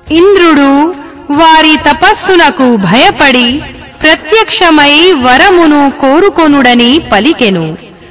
ఇంద్రుడు వారి తపస్సునకు భయపడి ప్రత్యక్షమై వరమును కోరుకొనుడని పలికెను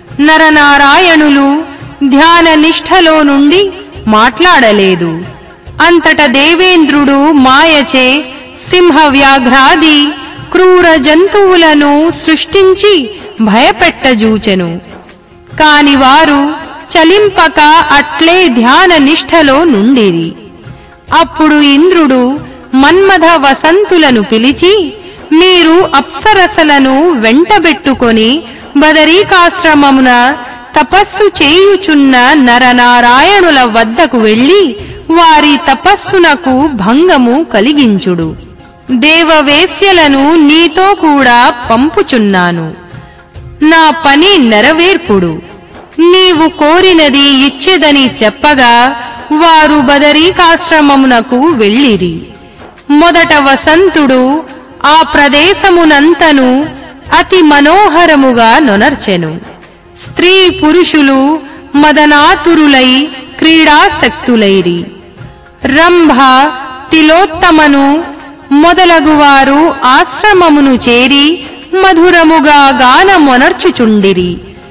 నరనారాయణులు ధ్యాన నిష్ఠలో నుండి మాట్లాడలేదు అంతట దేవేంద్రుడు మాయచే సింహ వ్యాఘ్రాది క్రూర జంతువులను సృష్టించి భయపెట్టజూచెను కాని వారు చలింపక అట్లే ధ్యాన నిష్ఠలో నుండిరి అప్పుడు ఇంద్రుడు మన్మథ వసంతులను పిలిచి మీరు అప్సరసలను వెంటబెట్టుకొని బదరీకాశ్రమమున తపస్సు చేయుచున్న నరనారాయణుల వద్దకు వెళ్ళి వారి తపస్సునకు భంగము కలిగించుడు దేవవేశ్యలను నీతో కూడా పంపుచున్నాను నా పని నెరవేర్పుడు నీవు కోరినది ఇచ్చెదని చెప్పగా వారు బదరీకాశ్రమమునకు వెళ్ళిరి మొదట వసంతుడు ఆ ప్రదేశమునంతను అతి మనోహరముగా నొనర్చెను స్త్రీ పురుషులు మదనాతురులై క్రీడాసక్తులైరి రంభ తిలోత్తమను మొదలగువారు ఆశ్రమమును చేరి మధురముగా గానమొనర్చుచుండిరి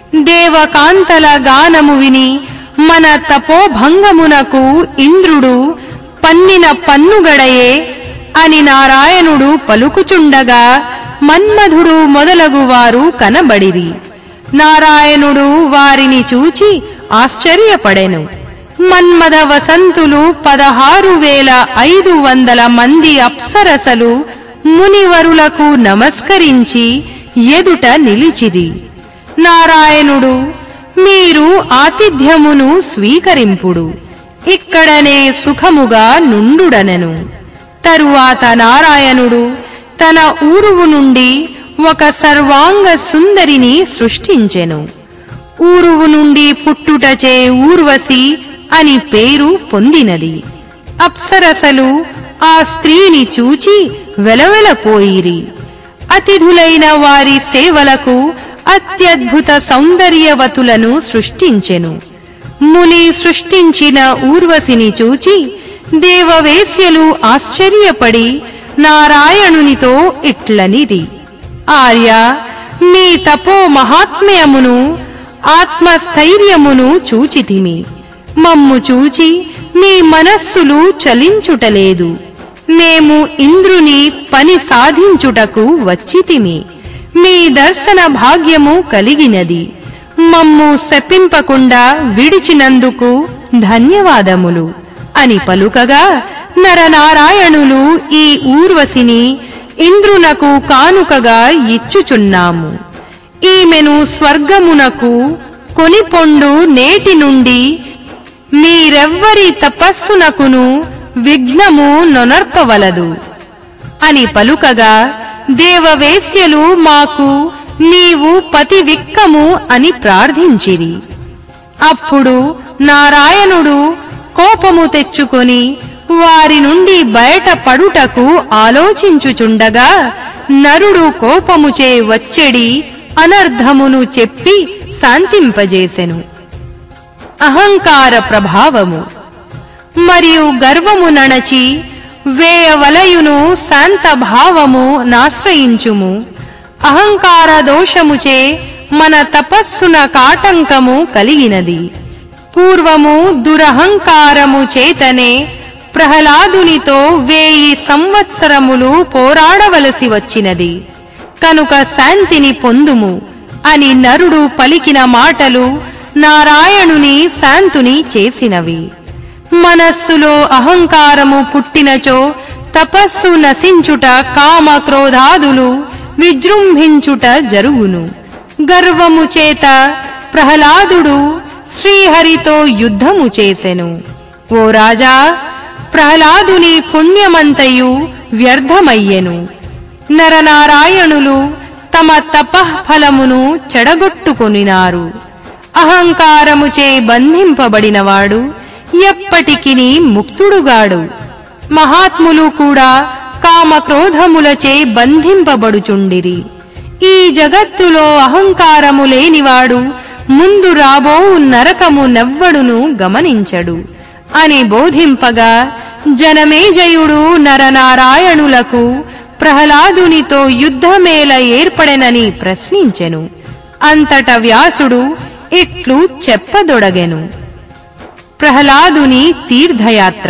దేవకాంతల గానము విని మన తపోభంగమునకు ఇంద్రుడు పన్నిన పన్నుగడయే అని నారాయణుడు పలుకుచుండగా మన్మధుడు మొదలగువారు కనబడిరి నారాయణుడు వారిని చూచి ఆశ్చర్యపడెను మన్మద వసంతులు పదహారు వేల ఐదు వందల మంది అప్సరసలు మునివరులకు నమస్కరించి ఎదుట నిలిచిరి నారాయణుడు మీరు ఆతిథ్యమును స్వీకరింపుడు ఇక్కడనే సుఖముగా నుండుడనెను తరువాత నారాయణుడు తన ఊరువు నుండి ఒక సర్వాంగ సుందరిని సృష్టించెను ఊరువు నుండి పుట్టుటచే ఊర్వశి అని పేరు పొందినది అప్సరసలు ఆ స్త్రీని చూచి వెలవెలపోయిరి అతిథులైన వారి సేవలకు అత్యద్భుత సౌందర్యవతులను సృష్టించెను ముని సృష్టించిన ఊర్వశిని చూచి దేవవేశ్యలు ఆశ్చర్యపడి నారాయణునితో ఇట్లనిది ఆర్య మీ తపో మహాత్మ్యమును ఆత్మస్థైర్యమును చూచితిమి మమ్ము చూచి మీ మనస్సులు చలించుటలేదు మేము ఇంద్రుని పని సాధించుటకు వచ్చితిమి మీ దర్శన భాగ్యము కలిగినది మమ్ము శపింపకుండా విడిచినందుకు ధన్యవాదములు అని పలుకగా నరనారాయణులు ఈ ఊర్వశిని ఇంద్రునకు కానుకగా ఇచ్చుచున్నాము ఈమెను స్వర్గమునకు కొనిపొండు నేటి నుండి మీరెవ్వరి తపస్సునకును విఘ్నము నొనర్పవలదు అని పలుకగా దేవవేశ్యలు మాకు నీవు పతివిక్కము అని ప్రార్థించిరి అప్పుడు నారాయణుడు కోపము తెచ్చుకొని వారి నుండి బయట పడుటకు ఆలోచించుచుండగా నరుడు కోపముచే వచ్చెడి అనర్ధమును చెప్పి శాంతింపజేసెను అహంకార ప్రభావము మరియు గర్వము నణచి వేయవలయును శాంత భావము నాశ్రయించుము అహంకార దోషముచే మన తపస్సున కాటంకము కలిగినది పూర్వము దురహంకారము చేతనే ప్రహ్లాదునితో వేయి సంవత్సరములు పోరాడవలసి వచ్చినది కనుక శాంతిని పొందుము అని నరుడు పలికిన మాటలు నారాయణుని శాంతుని చేసినవి మనస్సులో అహంకారము పుట్టినచో తపస్సు నశించుట కామ క్రోధాదులు విజృంభించుట జరుగును గర్వము చేత ప్రహ్లాదుడు శ్రీహరితో యుద్ధము చేసెను ఓ రాజా ప్రహ్లాదుని పుణ్యమంతయు వ్యర్థమయ్యెను నరనారాయణులు తమ తపఃఫలమును చెడగొట్టుకొనినారు అహంకారముచే బంధింపబడినవాడు ఎప్పటికిని ముక్తుడుగాడు మహాత్ములు కూడా కామక్రోధములచే బంధింపబడుచుండిరి ఈ జగత్తులో అహంకారము లేనివాడు ముందు రాబో నరకము నెవ్వడును గమనించడు అని బోధింపగా జనమేజయుడు నరనారాయణులకు ప్రహ్లాదునితో యుద్ధమేల ఏర్పడెనని ప్రశ్నించెను అంతట వ్యాసుడు ఇట్లు చెప్పదొడగెను ప్రహ్లాదుని తీర్థయాత్ర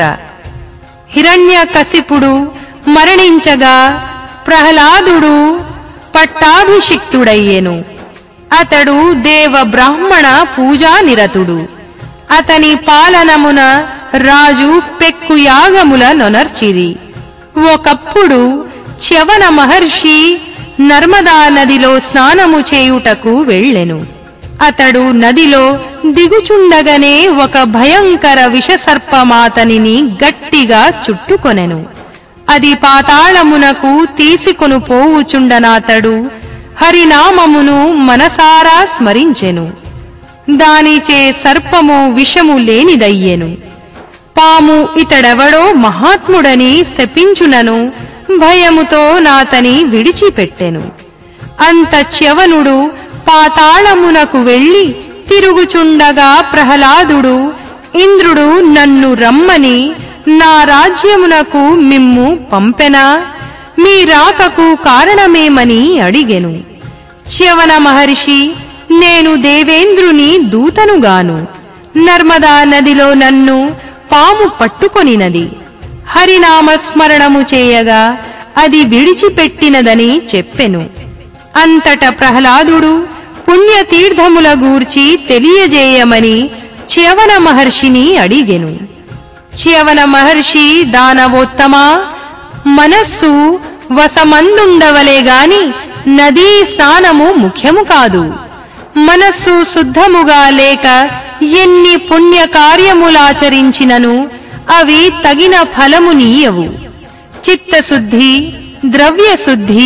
హిరణ్యకశిపుడు మరణించగా ప్రహ్లాదుడు పట్టాభిషిక్తుడయ్యెను అతడు దేవ బ్రాహ్మణ పూజానిరతుడు అతని పాలనమున రాజు పెక్కు యాగముల నొనర్చిరి ఒకప్పుడు చ్యవన మహర్షి నర్మదా నదిలో స్నానము చేయుటకు వెళ్ళెను అతడు నదిలో దిగుచుండగనే ఒక భయంకర విషసర్పమాతనిని గట్టిగా చుట్టుకొనెను అది పాతాళమునకు తీసుకొను పోవుచుండనాతడు హరినామమును మనసారా స్మరించెను దానిచే సర్పము విషము లేనిదయ్యెను పాము ఇతడెవడో మహాత్ముడని శపించునను భయముతో నాతని విడిచిపెట్టెను అంత చ్యవనుడు పాతాళమునకు వెళ్ళి తిరుగుచుండగా ప్రహ్లాదుడు ఇంద్రుడు నన్ను రమ్మని నా రాజ్యమునకు మిమ్ము పంపెనా మీ రాకకు కారణమేమని అడిగెను చ్యవన మహర్షి నేను దేవేంద్రుని దూతనుగాను నర్మదా నదిలో నన్ను పాము పట్టుకొనినది హరినామస్మరణము చేయగా అది విడిచిపెట్టినదని చెప్పెను అంతట ప్రహ్లాదుడు పుణ్యతీర్థముల గూర్చి తెలియజేయమని చ్యవన మహర్షిని అడిగెను చ్యవన మహర్షి దానవోత్తమా మనస్సు వసమందుండవలే గాని నదీ స్నానము ముఖ్యము కాదు మనస్సు శుద్ధముగా లేక ఎన్ని పుణ్య కార్యములాచరించినను అవి తగిన ఫలమునీయవు చిత్తశుద్ధి ద్రవ్యశుద్ధి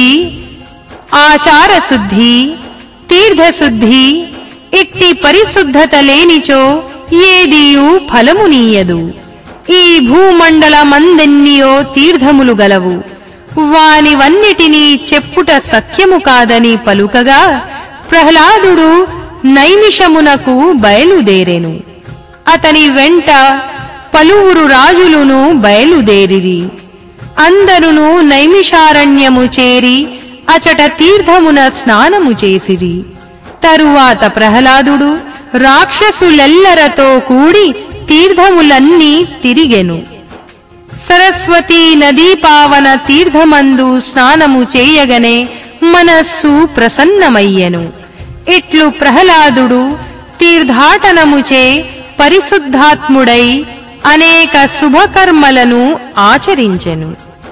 ఆచారశుద్ధి తీర్థశుద్ధి ఇట్టి పరిశుద్ధత లేనిచో ఏదియు ఫలమునీయదు ఈ భూమండలమందెన్నియో తీర్థములు గలవు వానివన్నిటినీ చెప్పుట సఖ్యము కాదని పలుకగా ప్రహ్లాదుడు నైమిషమునకు బయలుదేరెను అతని వెంట పలువురు రాజులును బయలుదేరిరి అందరును నైమిషారణ్యము చేరి అచట తీర్థమున స్నానము చేసిరి తరువాత ప్రహ్లాదుడు రాక్షసులెల్లరతో కూడి తీర్థములన్నీ తిరిగెను సరస్వతీ నదీ పావన తీర్థమందు స్నానము చేయగనే మనస్సు ప్రసన్నమయ్యెను ఇట్లు ప్రహ్లాదుడు తీర్థాటనముచే పరిశుద్ధాత్ముడై అనేక శుభకర్మలను ఆచరించెను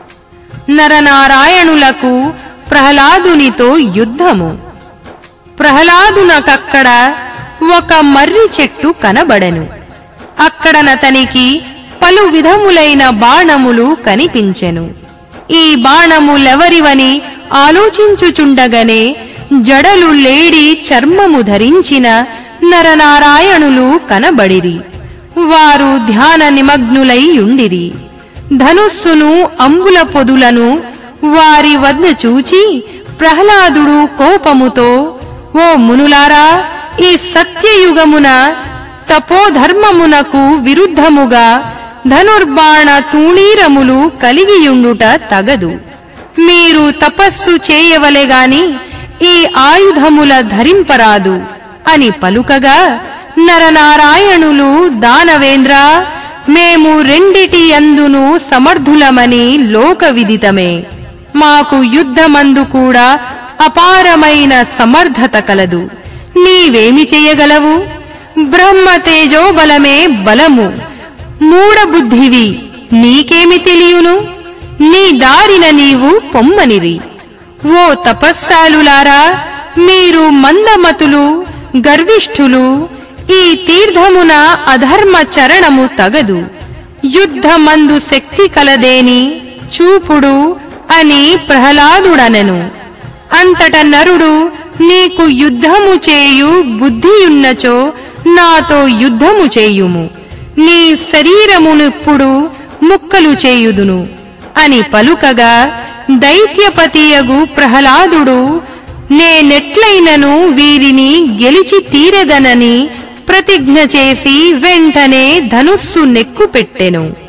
నరనారాయణులకు ప్రహ్లాదునితో యుద్ధము ప్రహ్లాదునకక్కడ ఒక మర్రి చెట్టు కనబడెను అక్కడనతనికి పలు విధములైన బాణములు కనిపించెను ఈ బాణములెవరివని ఆలోచించుచుండగనే జడలు లేడి చర్మము ధరించిన నరనారాయణులు కనబడిరి వారు ధ్యాన నిమగ్నులై ఉండిరి ధనుస్సును అంబుల పొదులను వారి వద్ద చూచి ప్రహ్లాదుడు కోపముతో ఓ మునులారా ఈ సత్యయుగమున తపోధర్మమునకు విరుద్ధముగా ధనుర్బాణ తూణీరములు కలిగియుండుట తగదు మీరు తపస్సు చేయవలెగాని ఈ ఆయుధముల ధరింపరాదు అని పలుకగా నరనారాయణులు దానవేంద్ర మేము రెండిటి అందును సమర్థులమని లోక విదితమే మాకు యుద్ధమందు కూడా అపారమైన సమర్థత కలదు నీవేమి చెయ్యగలవు బ్రహ్మ తేజోబలమే బలము మూఢబుద్ధివి నీకేమి తెలియును నీ దారిన నీవు పొమ్మనిరి ఓ తపస్సాలులారా మీరు మందమతులు గర్విష్ఠులు ఈ తీర్థమున అధర్మ చరణము తగదు యుద్ధమందు శక్తి కలదేని చూపుడు అని ప్రహ్లాదుడనెను అంతట నరుడు నీకు యుద్ధము చేయు బుద్ధియున్నచో నాతో యుద్ధము చేయుము నీ శరీరమునిప్పుడు ముక్కలు చేయుదును అని పలుకగా దైత్యపతియగు ప్రహ్లాదుడు నేనెట్లైనను వీరిని గెలిచి తీరెదనని ప్రతిజ్ఞ చేసి వెంటనే ధనుస్సు నెక్కుపెట్టెను